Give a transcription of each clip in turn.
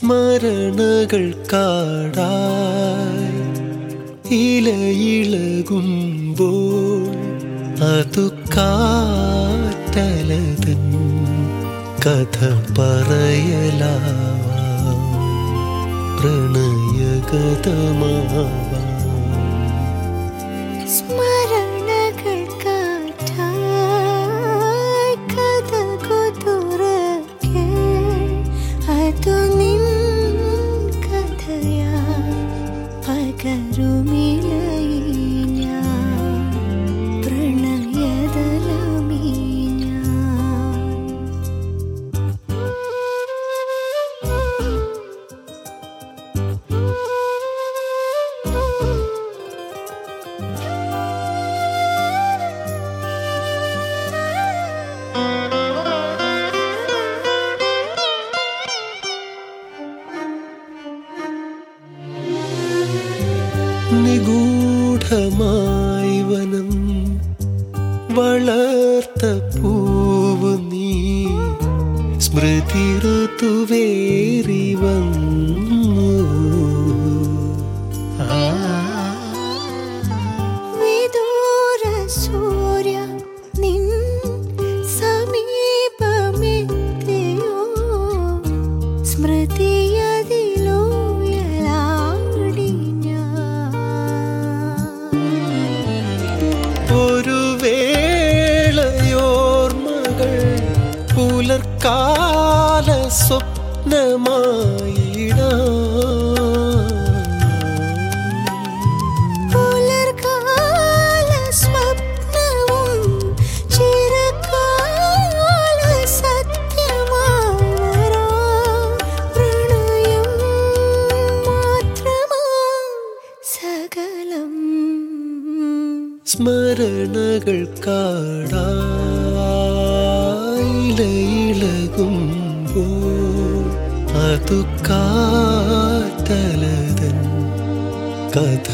സ്മരണകൾ കാടായി ഇലയിളകുമ്പോൾ അതു കാറ്റലതൻ കഥ പറയലാവാം പ്രണയഗതമാവാം സ്മരണകൾ കാറ്റായി കഥകു തുറക്കെ അതു നിൻ കഥയാ പകരുമിളയി ഞാൻ പ്രണയതലമീ ഞാൻ നിഗൂഢമായി വനം വളർത്ത പൂവ് നീ സ്മൃതി ഋതുവേറി വന്നു ആ വിദൂര സൂര്യ നിൻ സമീപമെത്തിയോ സ്മൃതിയതിലോയലാടി ഞാൻ ഒരു വേളയോർമ്മകൾ പുലർക്കാല സ്വപ്നമായിടാം പുലർകാല സ്വപ്നവും ചിരകാല സത്യമായി വരാം. പ്രണയം മാത്രമാ സകലം സ്മരണകൾ കാടായിലകുമ്പോൾ അതു കാറ്റലതൻ കഥ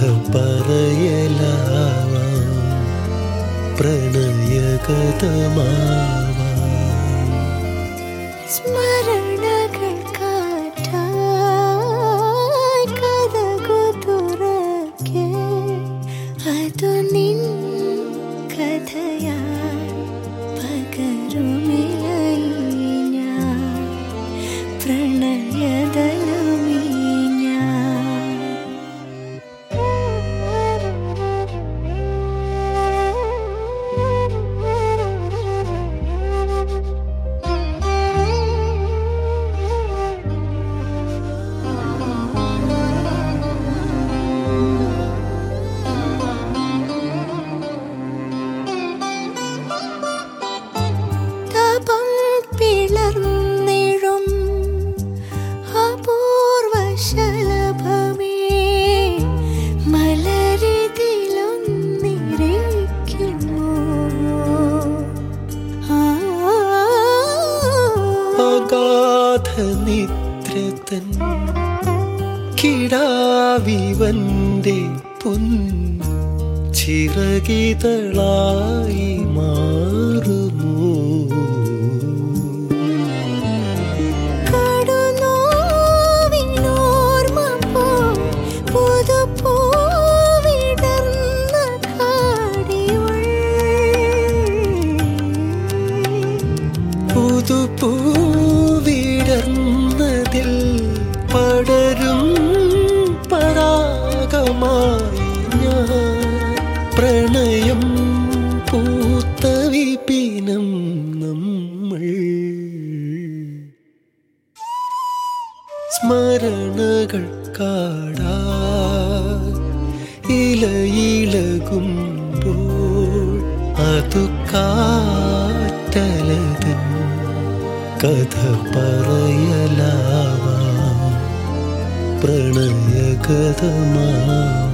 പറയലാവാം പ്രണയഗതമാവാം സ്മരണകൾ കാറ്റായി കഥകു തുറക്കെ അതു നിൻ കഥയായി പകരുമിളയി ഞാൻ പ്രണയതലമീ ഞാൻ താപം പിളർന്നിഴും അപൂർവ ശലഭമേ മലരിതിലൊന്നിരിക്കുന്നു ആ അഗാധ നിദ്രതൻ കിടാവിവന്റെ പൊൻ ചിറകിതളായി മാറുമോ കടുനോവിനോർമ്മ പോൽ പുതുപ്പൂവിടർന്ന കാടിയുൾ പുതുപൂവിടർന്നതിൽ പടരും പരാഗമായി ഞാൻ പ്രണയം പൂത്ത വിപിനം നമ്മൾ സ്മരണകൾ കാടാ ഇലയിളകുമ്പോൾ അതു കാറ്റലതൻ കഥ പറയലാവാം പ്രണയഗതമാ